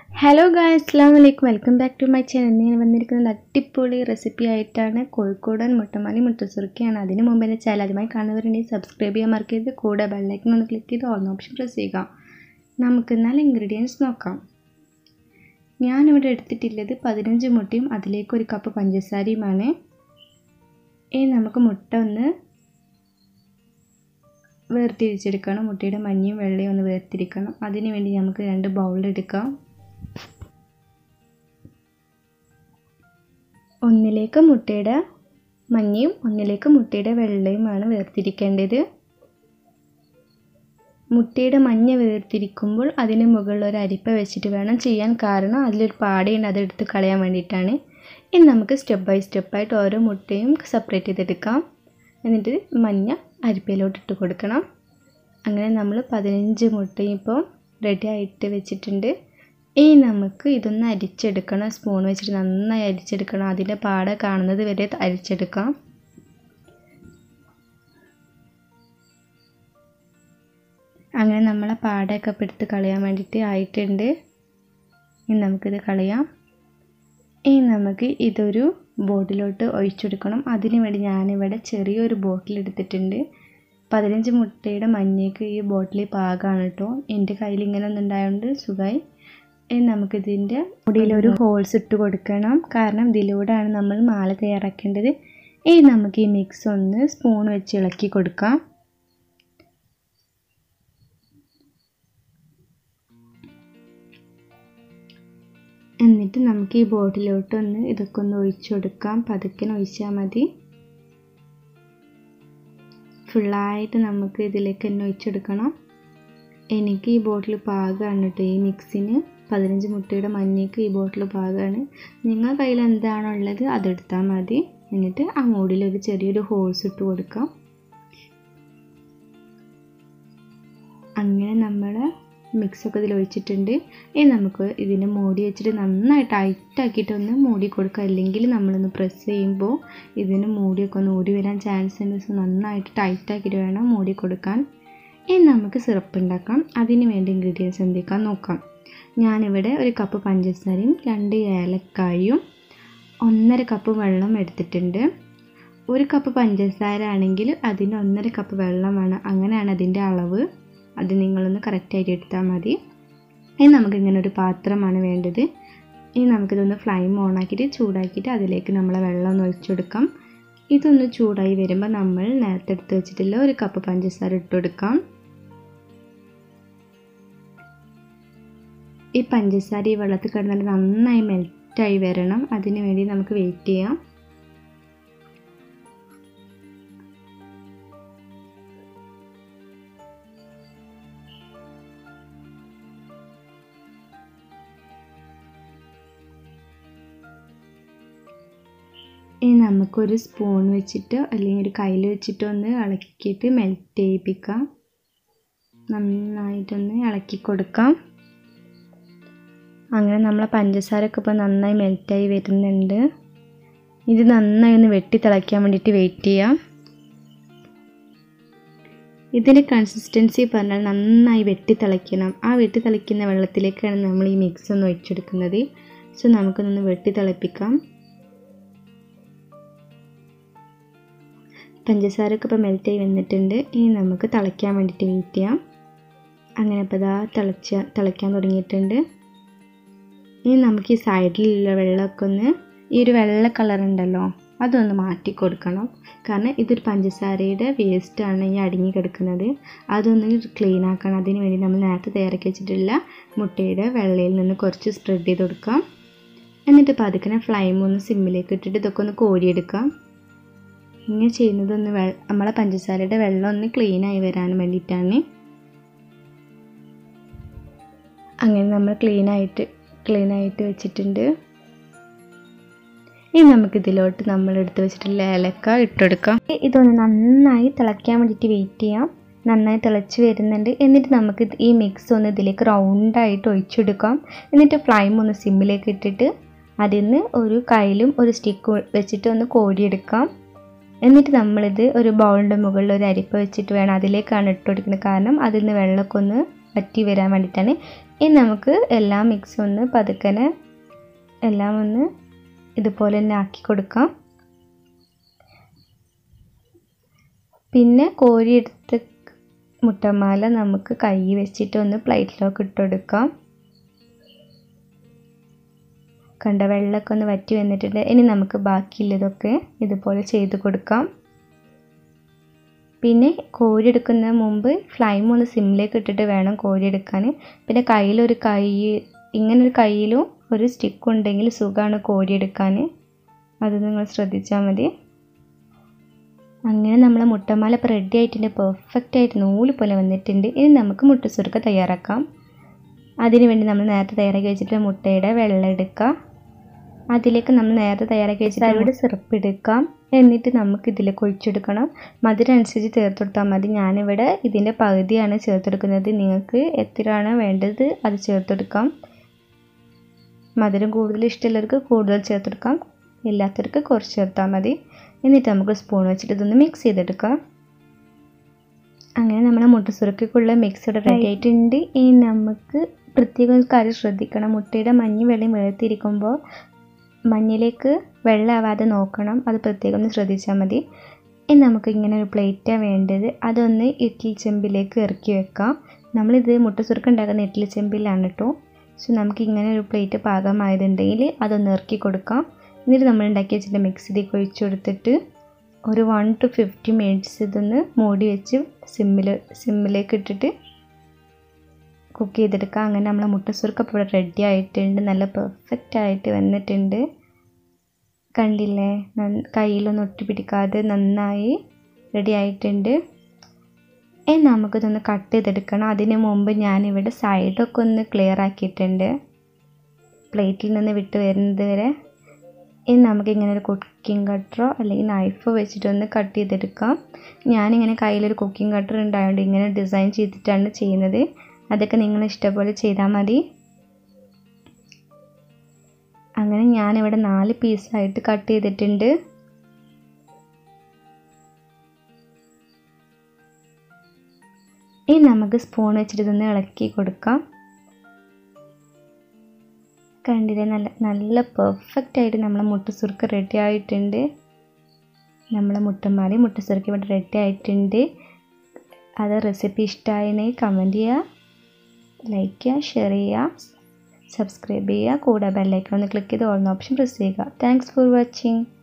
hello guys അസ്സാം വലൈക്കും welcome back to my channel ഞാൻ വന്നിരിക്കുന്നത് അടിപൊളി റെസിപ്പി ആയിട്ടാണ് കോഴിക്കോടൻ മുട്ടമാലി മുട്ടസുറുക്കിയാണ് അതിന് മുമ്പ് എൻ്റെ ചാനൽ ആദ്യമായി കാണുന്നവരുണ്ടെങ്കിൽ സബ്സ്ക്രൈബ് ചെയ്യാൻ മറക്കരുത് കൂടെ ബെല്ലൈക്കൺ ഒന്ന് ക്ലിക്ക് ചെയ്ത് ഓൺ ഓപ്ഷൻ പ്രസ് ചെയ്യുക നമുക്ക് എന്നാൽ ഇൻഗ്രീഡിയൻസ് നോക്കാം ഞാനിവിടെ എടുത്തിട്ടുള്ളത് പതിനഞ്ച് മുട്ടയും അതിലേക്ക് ഒരു കപ്പ് പഞ്ചസാരയുമാണ് ഇനി നമുക്ക് മുട്ട ഒന്ന് വേർതിരിച്ചെടുക്കണം മുട്ടയുടെ മഞ്ഞയും വെള്ളയും ഒന്ന് വേർതിരിക്കണം അതിന് വേണ്ടി നമുക്ക് രണ്ട് ബൗളെടുക്കാം ഒന്നിലേക്ക് മുട്ടയുടെ മഞ്ഞയും ഒന്നിലേക്ക് മുട്ടയുടെ വെള്ളയുമാണ് വേർതിരിക്കേണ്ടത് മുട്ടയുടെ മഞ്ഞ വേർതിരിക്കുമ്പോൾ അതിന് മുകളിൽ ഒരു അരിപ്പ വെച്ചിട്ട് വേണം ചെയ്യാൻ കാരണം അതിലൊരു പാടയുണ്ട് അതെടുത്ത് കളയാൻ വേണ്ടിയിട്ടാണ് ഇനി നമുക്ക് സ്റ്റെപ്പ് ബൈ സ്റ്റെപ്പായിട്ട് ഓരോ മുട്ടയും സെപ്പറേറ്റ് ചെയ്തെടുക്കാം എന്നിട്ട് മഞ്ഞ അരിപ്പയിലോട്ട് ഇട്ട് കൊടുക്കണം അങ്ങനെ നമ്മൾ പതിനഞ്ച് മുട്ടയും ഇപ്പോൾ റെഡി ആയിട്ട് വെച്ചിട്ടുണ്ട് ഇനി നമുക്ക് ഇതൊന്ന് അരിച്ചെടുക്കണം സ്പൂൺ വെച്ചിട്ട് നന്നായി അരിച്ചെടുക്കണം അതിൻ്റെ പാട കാണുന്നത് വരെ അരിച്ചെടുക്കാം അങ്ങനെ നമ്മളെ പാടയൊക്കെ എടുത്ത് കളയാൻ വേണ്ടിയിട്ട് ആയിട്ടുണ്ട് ഇനി നമുക്കിത് കളയാം ഇനി നമുക്ക് ഇതൊരു ബോട്ടിലോട്ട് ഒഴിച്ചെടുക്കണം അതിന് വേണ്ടി ഞാനിവിടെ ചെറിയൊരു ബോട്ടിൽ എടുത്തിട്ടുണ്ട് പതിനഞ്ച് മുട്ടയുടെ മഞ്ഞയ്ക്ക് ഈ ബോട്ടിൽ പാകമാണ് കേട്ടോ എൻ്റെ കയ്യിൽ ഇങ്ങനെ ഒന്നും ഉണ്ടായതുകൊണ്ട് സുഖമായി ഇനി നമുക്കിതിൻ്റെ മുടിയിലൊരു ഹോൾസ് ഇട്ട് കൊടുക്കണം കാരണം ഇതിലൂടെയാണ് നമ്മൾ മാല തയ്യാറാക്കേണ്ടത് ഇനി നമുക്ക് ഈ മിക്സ് ഒന്ന് സ്പൂൺ വെച്ച് ഇളക്കി കൊടുക്കാം എന്നിട്ട് നമുക്ക് ഈ ബോട്ടിലോട്ട് ഒന്ന് ഇതൊക്കെ ഒന്ന് ഒഴിച്ചു കൊടുക്കാം പതുക്കെ ഒഴിച്ചാൽ മതി ഫുള്ളായിട്ട് നമുക്ക് ഇതിലേക്ക് തന്നെ ഒഴിച്ചെടുക്കണം എനിക്ക് ഈ ബോട്ടിൽ പാകമാണ് കേട്ടോ ഈ മിക്സിന് പതിനഞ്ച് മുട്ടയുടെ മഞ്ഞയ്ക്ക് ഈ ബോട്ടിൽ പാകമാണ് നിങ്ങൾ കയ്യിൽ എന്താണോ ഉള്ളത് അതെടുത്താൽ മതി എന്നിട്ട് ആ മൂടിൽ ഒരു ചെറിയൊരു ഹോൾസ് ഇട്ട് കൊടുക്കാം അങ്ങനെ നമ്മൾ മിക്സൊക്കെ ഇതിൽ ഒഴിച്ചിട്ടുണ്ട് ഇനി നമുക്ക് ഇതിനെ മൂടി വെച്ചിട്ട് നന്നായി ടൈറ്റാക്കിയിട്ടൊന്ന് മൂടി കൊടുക്കുക അല്ലെങ്കിൽ നമ്മളൊന്ന് പ്രസ് ചെയ്യുമ്പോൾ ഇതിന് മൂടിയൊക്കെ ഒന്ന് ഊടി വരാൻ ചാൻസ് ഉണ്ട് സോ നന്നായിട്ട് ടൈറ്റാക്കിയിട്ട് വേണം മൂടി കൊടുക്കാൻ ഇനി നമുക്ക് സിറപ്പ് ഉണ്ടാക്കാം അതിന് വേണ്ടി ഇൻഗ്രീഡിയൻസ് എന്തൊക്കെയാണെന്ന് നോക്കാം ഞാനിവിടെ ഒരു കപ്പ് പഞ്ചസാരയും രണ്ട് ഏലക്കായും ഒന്നര കപ്പ് വെള്ളം എടുത്തിട്ടുണ്ട് ഒരു കപ്പ് പഞ്ചസാര ആണെങ്കിൽ അതിന് ഒന്നര കപ്പ് വെള്ളമാണ് അങ്ങനെയാണ് അതിൻ്റെ അളവ് അത് നിങ്ങളൊന്ന് കറക്റ്റായിട്ട് എടുത്താൽ മതി ഇനി നമുക്കിങ്ങനെ ഒരു പാത്രമാണ് വേണ്ടത് ഇനി നമുക്കിതൊന്ന് ഫ്ലെയിം ഓൺ ആക്കിയിട്ട് ചൂടാക്കിയിട്ട് അതിലേക്ക് നമ്മൾ വെള്ളം ഒന്ന് ഒഴിച്ചു കൊടുക്കാം ഇതൊന്ന് ചൂടായി വരുമ്പോൾ നമ്മൾ നേരത്തെ എടുത്ത് വെച്ചിട്ടുള്ള ഒരു കപ്പ് പഞ്ചസാര ഇട്ട് കൊടുക്കാം ഈ പഞ്ചസാര ഈ വെള്ളത്തിൽ കിടന്നിട്ട് നന്നായി മെൽറ്റായി വരണം അതിന് വേണ്ടി നമുക്ക് വെയിറ്റ് ചെയ്യാം ഇനി നമുക്കൊരു സ്പൂൺ വെച്ചിട്ട് അല്ലെങ്കിൽ ഒരു കയ്യിൽ വെച്ചിട്ട് ഒന്ന് ഇളക്കിയിട്ട് മെൽറ്റ് ചെയ്യിപ്പിക്കാം നന്നായിട്ടൊന്ന് ഇളക്കി കൊടുക്കാം അങ്ങനെ നമ്മളെ പഞ്ചസാരയൊക്കെ ഇപ്പോൾ നന്നായി മെൽറ്റായി വരുന്നുണ്ട് ഇത് നന്നായി ഒന്ന് വെട്ടി തിളയ്ക്കാൻ വേണ്ടിയിട്ട് വെയിറ്റ് ചെയ്യാം ഇതിൻ്റെ കൺസിസ്റ്റൻസി പറഞ്ഞാൽ നന്നായി വെട്ടി തിളയ്ക്കണം ആ വെട്ടി തിളയ്ക്കുന്ന വെള്ളത്തിലേക്കാണ് നമ്മൾ ഈ മിക്സ് ഒന്ന് ഒഴിച്ചെടുക്കുന്നത് സോ നമുക്കൊന്ന് വെട്ടി തിളപ്പിക്കാം പഞ്ചസാരയൊക്കെ ഇപ്പോൾ മെൽറ്റായി വന്നിട്ടുണ്ട് ഇനി നമുക്ക് തിളയ്ക്കാൻ വേണ്ടിയിട്ട് വെയിറ്റ് ചെയ്യാം അങ്ങനെ ഇപ്പോൾ ഇതാ തിളച്ച തിളയ്ക്കാൻ തുടങ്ങിയിട്ടുണ്ട് ഇനി നമുക്ക് ഈ സൈഡിലുള്ള വെള്ളമൊക്കെ ഒന്ന് ഈ ഒരു വെള്ള കളർ ഉണ്ടല്ലോ അതൊന്ന് മാറ്റി കൊടുക്കണം കാരണം ഇതൊരു പഞ്ചസാരയുടെ വേസ്റ്റാണ് ഈ അടിങ്ങി കിടക്കുന്നത് അതൊന്ന് ക്ലീൻ ആക്കണം അതിന് വേണ്ടി നമ്മൾ നേരത്തെ തയ്യാറാക്കി വെച്ചിട്ടുള്ള മുട്ടയുടെ വെള്ളയിൽ നിന്ന് കുറച്ച് സ്പ്രെഡ് ചെയ്ത് കൊടുക്കാം എന്നിട്ട് പതുക്കനെ ഫ്ലെയിം ഒന്ന് സിമ്മിലേക്ക് ഇട്ടിട്ട് ഇതൊക്കെ ഒന്ന് കോരിയെടുക്കാം ഇങ്ങനെ ചെയ്യുന്നത് ഒന്ന് വെ നമ്മളെ പഞ്ചസാരയുടെ വെള്ളം ഒന്ന് ക്ലീനായി വരാൻ വേണ്ടിയിട്ടാണ് അങ്ങനെ നമ്മൾ ക്ലീനായിട്ട് ക്ലീനായിട്ട് വെച്ചിട്ടുണ്ട് ഇനി നമുക്കിതിലോട്ട് നമ്മൾ എടുത്ത് വെച്ചിട്ടുള്ള ഏലക്ക ഇട്ടെടുക്കാം ഇതൊന്ന് നന്നായി തിളയ്ക്കാൻ വേണ്ടിയിട്ട് വെയിറ്റ് ചെയ്യാം നന്നായി തിളച്ച് വരുന്നുണ്ട് എന്നിട്ട് നമുക്ക് ഈ മിക്സ് ഒന്ന് ഇതിലേക്ക് റൗണ്ടായിട്ട് ഒഴിച്ചെടുക്കാം എന്നിട്ട് ഫ്ലെയിം ഒന്ന് സിമ്മിലേക്ക് ഇട്ടിട്ട് അതിൽ നിന്ന് ഒരു കയ്യിലും ഒരു സ്റ്റിക്ക് വെച്ചിട്ട് ഒന്ന് കോരിയെടുക്കാം എന്നിട്ട് നമ്മളിത് ഒരു ബൗളിൻ്റെ മുകളിൽ ഒരു അരിപ്പ വെച്ചിട്ട് വേണം അതിലേക്കാണ് ഇട്ട് കൊടുക്കുന്നത് കാരണം അതിൽ നിന്ന് വെള്ളമൊക്കെ ഒന്ന് വറ്റി വരാൻ വേണ്ടിയിട്ടാണ് ഇനി നമുക്ക് എല്ലാം മിക്സ് ഒന്ന് പതുക്കനെ എല്ലാം ഒന്ന് ഇതുപോലെ തന്നെ ആക്കി കൊടുക്കാം പിന്നെ കോരിയെടുത്ത് മുട്ടമാല നമുക്ക് കൈ വെച്ചിട്ട് ഒന്ന് പ്ലേറ്റിലേക്ക് ഇട്ടെടുക്കാം കണ്ട വെള്ളമൊക്കെ ഒന്ന് വറ്റി വന്നിട്ടുണ്ട് ഇനി നമുക്ക് ബാക്കിയുള്ളതൊക്കെ ഇതുപോലെ ചെയ്ത് കൊടുക്കാം പിന്നെ കോരിയെടുക്കുന്ന മുമ്പ് ഫ്ലൈം ഒന്ന് സിമ്മിലേക്ക് ഇട്ടിട്ട് വേണം കോരിയെടുക്കാൻ പിന്നെ കയ്യിലൊരു കൈ ഇങ്ങനെ ഒരു കയ്യിലും ഒരു സ്റ്റിക്ക് ഉണ്ടെങ്കിൽ സുഖമാണ് കോരിയെടുക്കാൻ അത് നിങ്ങൾ ശ്രദ്ധിച്ചാൽ മതി അങ്ങനെ നമ്മളെ മുട്ടമാല ഇപ്പോൾ റെഡി ആയിട്ടുണ്ട് പെർഫെക്റ്റ് ആയിട്ട് നൂല് പോലെ വന്നിട്ടുണ്ട് ഇനി നമുക്ക് മുട്ടസുറുക്ക തയ്യാറാക്കാം അതിന് വേണ്ടി നമ്മൾ നേരത്തെ തയ്യാറാക്കി വെച്ചിട്ട് മുട്ടയുടെ വെള്ളം എടുക്കുക അതിലേക്ക് നമ്മൾ നേരത്തെ തയ്യാറാക്കി വെച്ചിട്ട് അവിടെ സിറപ്പ് എടുക്കാം എന്നിട്ട് നമുക്ക് ഇതിലേക്ക് ഒഴിച്ചെടുക്കണം മധുരം അനുസരിച്ച് ചേർത്ത് കൊടുത്താൽ മതി ഞാനിവിടെ ഇതിൻ്റെ പകുതിയാണ് ചേർത്തെടുക്കുന്നത് നിങ്ങൾക്ക് എത്രയാണ് വേണ്ടത് അത് ചേർത്തെടുക്കാം മധുരം കൂടുതൽ ഇഷ്ടമുള്ളവർക്ക് കൂടുതൽ ചേർത്തെടുക്കാം ഇല്ലാത്തവർക്ക് കുറച്ച് ചേർത്താൽ മതി എന്നിട്ട് നമുക്ക് സ്പൂൺ വെച്ചിട്ട് ഇതൊന്ന് മിക്സ് ചെയ്തെടുക്കാം അങ്ങനെ നമ്മുടെ മുട്ടസുറക്കുള്ള മിക്സ് ഇവിടെ റെഡി ആയിട്ടുണ്ട് ഇനി നമുക്ക് പ്രത്യേകം ഒരു കാര്യം ശ്രദ്ധിക്കണം മുട്ടയുടെ മഞ്ഞ വെള്ളം വെളുത്തിരിക്കുമ്പോൾ മഞ്ഞിലേക്ക് വെള്ളമാവാതെ നോക്കണം അത് പ്രത്യേകം ഒന്ന് ശ്രദ്ധിച്ചാൽ മതി ഇനി നമുക്ക് ഇങ്ങനെ ഒരു പ്ലേറ്റാണ് വേണ്ടത് അതൊന്ന് ഇഡ്ഡലി ചെമ്പിലേക്ക് ഇറക്കി വെക്കാം നമ്മളിത് മുട്ടസുറുക്ക ഉണ്ടാക്കുന്ന ഇഡ്ഡലി ചെമ്പിലാണ് കേട്ടോ സോ നമുക്ക് ഇങ്ങനെ ഒരു പ്ലേറ്റ് പാകമായതുണ്ടെങ്കിൽ അതൊന്ന് ഇറക്കി കൊടുക്കാം എന്നിട്ട് നമ്മൾ ഉണ്ടാക്കി വെച്ചിട്ട് മിക്സിലേക്ക് ഒഴിച്ചു കൊടുത്തിട്ട് ഒരു വൺ ടു ഫിഫ്റ്റി മിനിറ്റ്സ് ഇതൊന്ന് മൂടി വെച്ച് സിമ്മിൽ സിമ്മിലേക്ക് ഇട്ടിട്ട് കുക്ക് ചെയ്തെടുക്കാം അങ്ങനെ നമ്മളെ മുട്ടസുറുക്ക ഇപ്പോൾ ഇവിടെ റെഡി ആയിട്ടുണ്ട് നല്ല പെർഫെക്റ്റ് ആയിട്ട് വന്നിട്ടുണ്ട് കണ്ടില്ലേ കയ്യിലൊന്നും ഒട്ടിപ്പിടിക്കാതെ നന്നായി റെഡി ആയിട്ടുണ്ട് ഇനി നമുക്കിതൊന്ന് കട്ട് ചെയ്തെടുക്കണം അതിന് മുമ്പ് ഞാനിവിടെ സൈഡൊക്കെ ഒന്ന് ക്ലിയർ ആക്കിയിട്ടുണ്ട് പ്ലേറ്റിൽ നിന്ന് വിട്ട് വരുന്നത് വരെ ഇനി നമുക്കിങ്ങനെ ഒരു കുക്കിംഗ് കട്ടറോ അല്ലെങ്കിൽ നൈഫോ വെച്ചിട്ടൊന്ന് കട്ട് ചെയ്തെടുക്കാം ഞാനിങ്ങനെ കയ്യിലൊരു കുക്കിംഗ് കട്ടർ ഉണ്ടായതുകൊണ്ട് ഇങ്ങനെ ഡിസൈൻ ചെയ്തിട്ടാണ് ചെയ്യുന്നത് അതൊക്കെ നിങ്ങൾ ഇഷ്ടപോലെ ചെയ്താൽ മതി അങ്ങനെ ഞാനിവിടെ നാല് പീസായിട്ട് കട്ട് ചെയ്തിട്ടുണ്ട് ഇനി നമുക്ക് സ്പൂൺ വെച്ചിട്ട് ഇതൊന്ന് ഇളക്കി കൊടുക്കാം കണ്ടില്ലേ നല്ല നല്ല പെർഫെക്റ്റ് ആയിട്ട് നമ്മളെ മുട്ടസുറുക്ക് റെഡി ആയിട്ടുണ്ട് നമ്മളെ മുട്ടമാലി മുട്ടസുറുക്ക് ഇവിടെ റെഡി ആയിട്ടുണ്ട് അത് റെസിപ്പി ഇഷ്ടമായെങ്കിൽ കമൻറ്റ് ചെയ്യുക ലൈക്ക് ചെയ്യുക ഷെയർ ചെയ്യുക സബ്സ്ക്രൈബ് ചെയ്യുക കൂടെ ബെല്ലൈക്കൺ ഒന്ന് ക്ലിക്ക് ചെയ്ത് ഓൾ ഓപ്ഷൻ പ്രസ് ചെയ്യുക താങ്ക്സ് ഫോർ വാച്ചിങ്